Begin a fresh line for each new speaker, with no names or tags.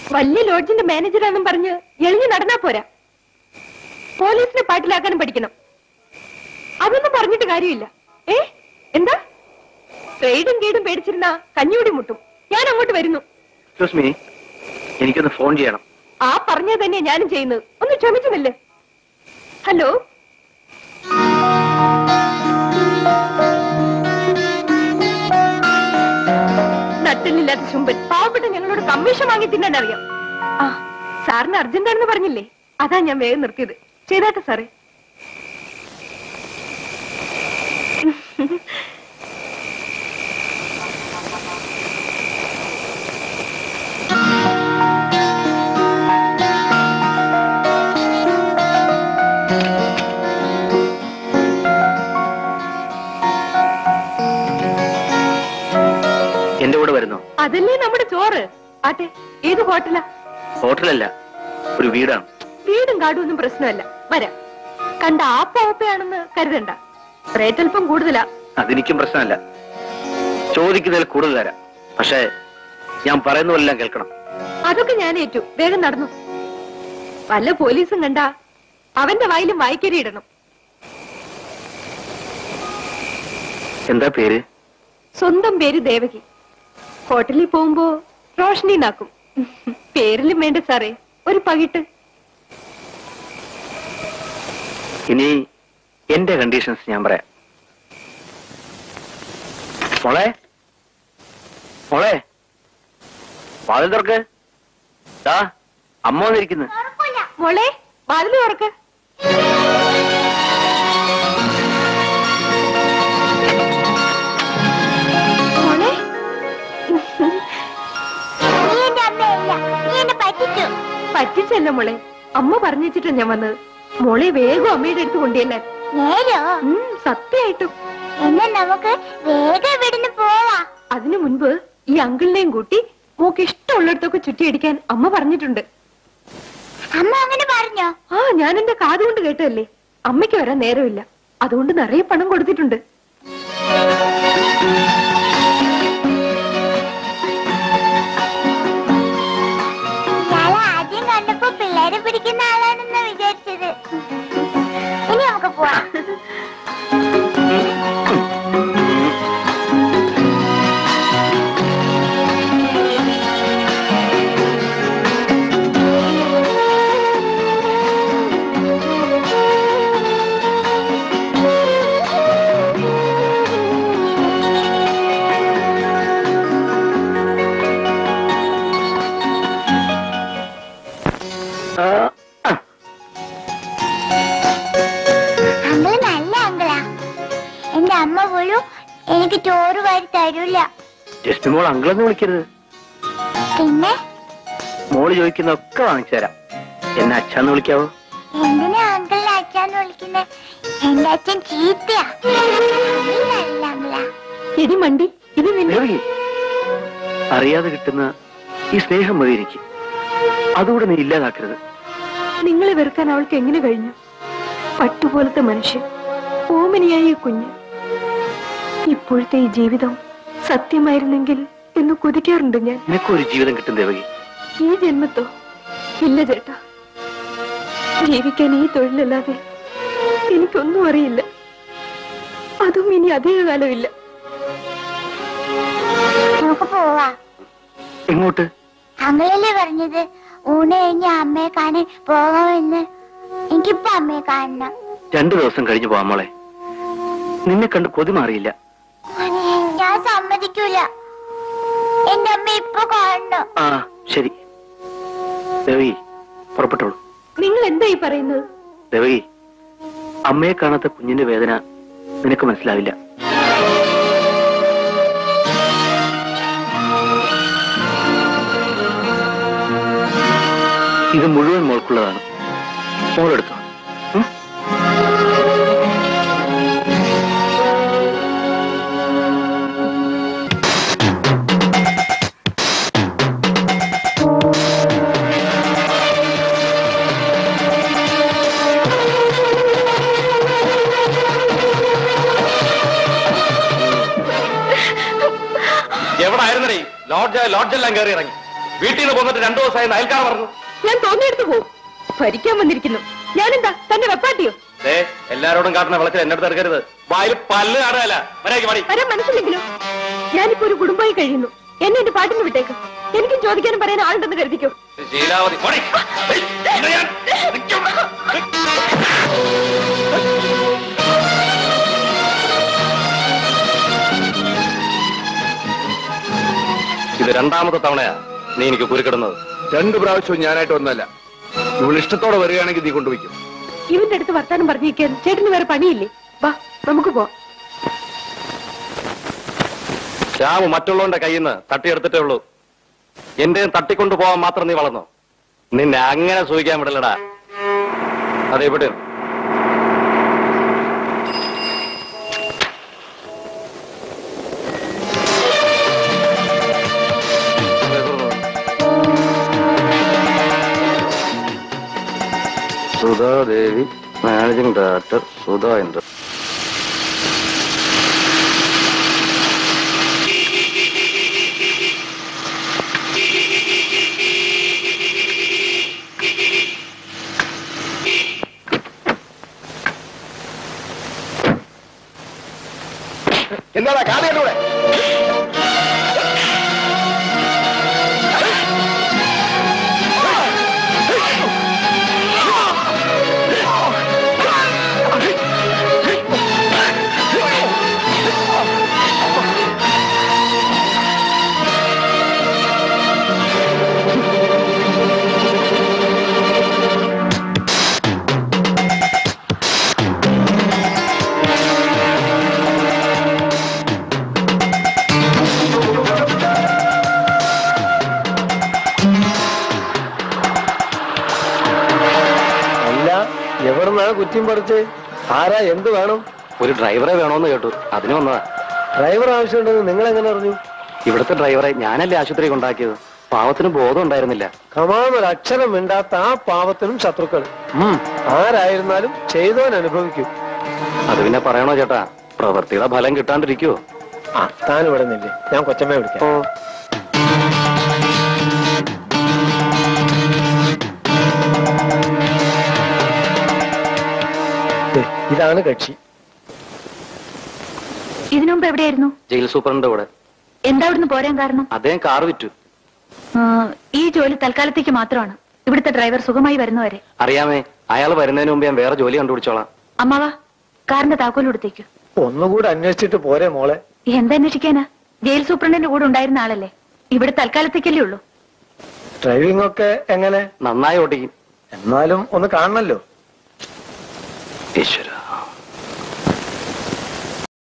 വലിയ ലോഡ്ജിന്റെ മാനേജറാണെന്നും പറഞ്ഞ് എളിഞ്ഞു നടന്നാ പോരാ പോലീസിനെ പാട്ടിലാക്കാനും പഠിക്കണം അതൊന്നും പറഞ്ഞിട്ട് കാര്യമില്ല ഏ എന്താ ട്രേഡും ഗീഡും പേടിച്ചിരുന്ന കഞ്ഞൂടി മുട്ടും ഞാൻ അങ്ങോട്ട് വരുന്നു
എക്സ്ക്യൂസ് മീ എനിക്കൊന്ന് ഫോൺ ചെയ്യണം
ആ പറഞ്ഞത് തന്നെ ഞാനും ചെയ്യുന്നത് ഒന്ന് ക്ഷമിക്കുന്നില്ലേ ഹലോ നട്ടിലില്ലാത്ത ചുമ്പൻ പാവപ്പെട്ട ഞങ്ങളോട് കമ്മീഷൻ വാങ്ങി തിന്നാൻ അറിയാം ആ സാറിന് അർജന്റ് ആണെന്ന് പറഞ്ഞില്ലേ അതാ ഞാൻ വേഗം നിർത്തിയത് ചെയ്താട്ടെ സാറേ
എന്റെ കൂടെ വരുന്നോ
അതല്ലേ നമ്മുടെ ചോറ് ആട്ടെ ഏത് ഹോട്ടലാ
ഹോട്ടലല്ല ഒരു വീടാണ്
വീടും കാടും ഒന്നും പ്രശ്നമല്ല വരാം കണ്ട ആ പോപ്പയാണെന്ന് കരുതണ്ട റേറ്റ് അല്പം കൂടുതലാ
അതെനിക്കും പ്രശ്നമല്ല ചോദിക്കുന്നതിൽ കൂടുതൽ തരാം പക്ഷേ ഞാൻ പറയുന്നതെല്ലാം കേൾക്കണം
അതൊക്കെ ഞാൻ ഏറ്റു വേഗം നടന്നു വല്ല പോലീസും കണ്ട അവന്റെ വായിലും വായിക്കരി ഇടണം
എന്താ പേര്
സ്വന്തം പേര് ദേവകി ഹോട്ടലിൽ പോകുമ്പോ റോഷനി നാക്കും പേരിലും വേണ്ട സാറേ ഒരു പകിട്ട്
ഇനി എന്റെ കണ്ടീഷൻസ് ഞാൻ പറയാം മോളെ മോളെ വാതിൽ തുറക്ക് ദാ അമ്മ വന്നിരിക്കുന്നു
മോളെ വാതില് തുറക്ക് മോളെ
നീ എന്റെ അമ്മയല്ല നീ എന്നെ പറ്റിച്ചു
പറ്റിച്ചല്ല മോളെ അമ്മ പറഞ്ഞിട്ടാ ഞാൻ വന്നത് മോളെ വേഗം അമ്മയുടെ അടുത്ത് കൊണ്ടുവല്ലാൻ
നേരോ
ഉം സത്യമായിട്ടും
എന്നാ നമുക്ക് വേഗം ഇവിടുന്ന് പോവാ
അതിനു മുൻപ് ഈ അങ്കിളിനെയും കൂട്ടി മോക്ക് ഇഷ്ടമുള്ളിടത്തൊക്കെ ചുറ്റിയടിക്കാൻ അമ്മ പറഞ്ഞിട്ടുണ്ട്
അമ്മ അങ്ങനെ പറഞ്ഞോ
ആ ഞാൻ എന്റെ കാതുകൊണ്ട് കേട്ടതല്ലേ അമ്മയ്ക്ക് വരാൻ നേരമില്ല അതുകൊണ്ട് നിറയെ പണം കൊടുത്തിട്ടുണ്ട്
ഇയാളെ ആദ്യം കണ്ടപ്പോ പിള്ളേരെ പിടിക്കുന്ന ആളാണെന്ന് വിചാരിച്ചത് ഇനി നമുക്ക് പോവാം
ആ, ആ.
അങ്കിള് നല്ല അങ്കിളാ എന്റെ അമ്മ പോലും എനിക്ക് ചോറ് വാരി തരൂല
ജസ്റ്റ് മോൾ അങ്കിളെന്ന് വിളിക്കരുത്
പിന്നെ
മോള് ചോദിക്കുന്നൊക്കെ വാങ്ങിച്ചു തരാം എന്നെ അച്ഛന്ന് വിളിക്കാവോ
എന്തിനാ അങ്കിളിനെ അച്ഛന്ന് വിളിക്കുന്നത് എന്റെ അച്ഛൻ ചീത്തയാ അങ്കിൾ നല്ല അങ്കിളാ
എടി മണ്ടി ഇത് നിന്നെ
ദേവകി അറിയാതെ കിട്ടുന്ന ഈ സ്നേഹം മതി എനിക്ക് അതുകൂടെ നീ ഇല്ലാതാക്കരുത്
നിങ്ങളെ വെറുക്കാൻ അവൾക്ക് എങ്ങനെ കഴിഞ്ഞു പട്ടുപോലത്തെ മനുഷ്യൻ ഓമനിയായ ഈ കുഞ്ഞ് ഇപ്പോഴത്തെ ഈ ജീവിതം സത്യമായിരുന്നെങ്കിൽ എന്ന് കൊതിക്കാറുണ്ട് ഞാൻ
നിനക്കൊരു ജീവിതം കിട്ടും ദേവകി
ഈ ജന്മത്തോ ഇല്ല ചേട്ടാ ജീവിക്കാൻ ഈ തൊഴിലല്ലാതെ എനിക്കൊന്നും അറിയില്ല അതും ഇനി അധികകാലമില്ല
നമുക്ക് പോവാ
എങ്ങോട്ട്
അങ്കിളല്ലേ പറഞ്ഞത് ഊണ് കഴിഞ്ഞ് അമ്മയെ കാണാൻ പോകാമെന്ന് എനിക്കിപ്പോ അമ്മയെ കാണണം
രണ്ടു ദിവസം കഴിഞ്ഞു പോവാം മോളെ നിന്നെ കണ്ട് കൊതി മാറിയില്ല
ഞാൻ സമ്മതിക്കൂല എന്റെ അമ്മ ഇപ്പൊ കാണണം
ആ ശരി ദേവകി പുറപ്പെട്ടോളൂ
നിങ്ങൾ എന്താ ഈ പറയുന്നത്
ദേവകി അമ്മയെ കാണാത്ത കുഞ്ഞിന്റെ വേദന നിനക്ക് മനസ്സിലാവില്ല ഇത് മുഴുവൻ മോൾക്കുള്ളതാണ് മോളെടുത്തോ ഉം?
എവിടെ ആയിരുന്നടേ ലോഡ്ജ് ലോഡ്ജെല്ലാം കയറി ഇറങ്ങി വീട്ടിൽ നിന്ന് പോന്നിട്ട് രണ്ടു ദിവസമായി അയൽക്കാർ പറഞ്ഞു
ഞാൻ തോന്നിയെടുത്ത് പോവും ഭരിക്കാൻ വന്നിരിക്കുന്നു ഞാനെന്താ തന്നെ വെപ്പാട്ടിയോ
ദേ എല്ലാരോടും കാട്ടുന്ന വിളച്ചിൽ എന്നെ അടുത്ത് എടുക്കരുത് വായിൽ പല്ല് കാണുകയല്ല മര്യാദയ്ക്ക് മടി
വരാൻ മനസ്സില്ലെങ്കിലോ ഞാനിപ്പോ ഒരു കുടുംബമായി കഴിയുന്നു എന്നെ എന്റെ പാട്ടിന് വിട്ടേക്ക് എനിക്കും ചോദിക്കാനും പറയാൻ ആളുണ്ടെന്ന് കരുതിക്കോ
ശീലാവതി പോടി. ഏയ്, ഇന്ന് ഞാൻ നിൽക്കും. ഇത് രണ്ടാമത്തെ തവണയാ നീ എനിക്ക് കുരുക്കിടുന്നത്
രണ്ടു പ്രാവശ്യവും ഞാനായിട്ട് ഒന്നല്ല നിങ്ങൾ ഇഷ്ടത്തോടെ വരികയാണെങ്കിൽ നീ കൊണ്ടുവയ്ക്കും
ഇവന്റെ അടുത്ത് വർത്താനം പറഞ്ഞിരിക്കാൻ ചേട്ടന് വേറെ പണിയില്ലേ വാ നമുക്ക് പോവാം
ശ്യാമ് മറ്റുള്ളവന്റെ കയ്യിൽ നിന്ന് തട്ടിയെടുത്തിട്ടേ ഉള്ളൂ എന്റെ തട്ടിക്കൊണ്ടു പോവാൻ മാത്രം നീ വളർന്നു നിന്നെ അങ്ങനെ സൂഹിക്കാൻ വിടലടാ അതെ ഇവിടെ സുധാദേവി മാനേജിംഗ് ഡയറക്ടർ സുധാ ഇന്ദ്ര
എന്താടാ കാലയിലൂടെ
അല്ല എവിടുന്നാ കുറ്റിയും പറിച്ച് ആരാ എന്ത് വേണം
ഒരു ഡ്രൈവറെ വേണോന്ന് കേട്ടു അതിന് വന്നതാ
ഡ്രൈവർ ആവശ്യമുണ്ടെന്ന് നിങ്ങൾ എങ്ങനെ അറിഞ്ഞു
ഇവിടുത്തെ ഡ്രൈവറെ ഞാനല്ലേ ആശുപത്രി കൊണ്ടാക്കിയത് പാവത്തിന് ബോധം ഉണ്ടായിരുന്നില്ല
കമാന്നൊരു അക്ഷരം മിണ്ടാത്ത ആ പാവത്തിനും ശത്രുക്കൾ
ഉം,
ആരായിരുന്നാലും ചെയ്തവൻ അനുഭവിക്കും
അത് പിന്നെ പറയണോ ചേട്ടാ പ്രവൃത്തിയുടെ ഫലം കിട്ടാണ്ടിരിക്കുവോ
ആ താൻ ഇവിടെ നില്ലേ ഞാൻ കൊച്ചമ്മയെ വിളിക്കാം ദേ, ഇതാണ് കക്ഷി
ഇതിനു മുമ്പ് എവിടെയായിരുന്നു
ജയിൽ സൂപ്രണ്ട് കൂടെ
എന്താ അവിടുന്ന് പോരാൻ കാരണം
അദ്ദേഹം കാർ വിറ്റു
ആ, ഈ ജോലി തൽക്കാലത്തേക്ക് മാത്രമാണ് ഇവിടുത്തെ ഡ്രൈവർ സുഖമായി വരുന്നവരെ
അറിയാമേ അയാൾ വരുന്നതിന് മുമ്പ് ഞാൻ വേറെ ജോലി കണ്ടുപിടിച്ചോളാം
അമ്മാവാ കാറിന്റെ താക്കോൽ കൊടുത്തേക്കു
ഒന്നുകൂടെ അന്വേഷിച്ചിട്ട് പോരെ മോളെ
എന്താ അന്വേഷിക്കാനാ ജയിൽ സൂപ്രണ്ടിന്റെ കൂടെ ഉണ്ടായിരുന്ന ആളല്ലേ ഇവിടെ തൽക്കാലത്തേക്കല്ലേ ഉള്ളൂ
ഡ്രൈവിംഗ് ഒക്കെ എങ്ങനെ
നന്നായി ഓടിക്കും
എന്നാലും ഒന്ന് കാണണല്ലോ
ഈശ്വര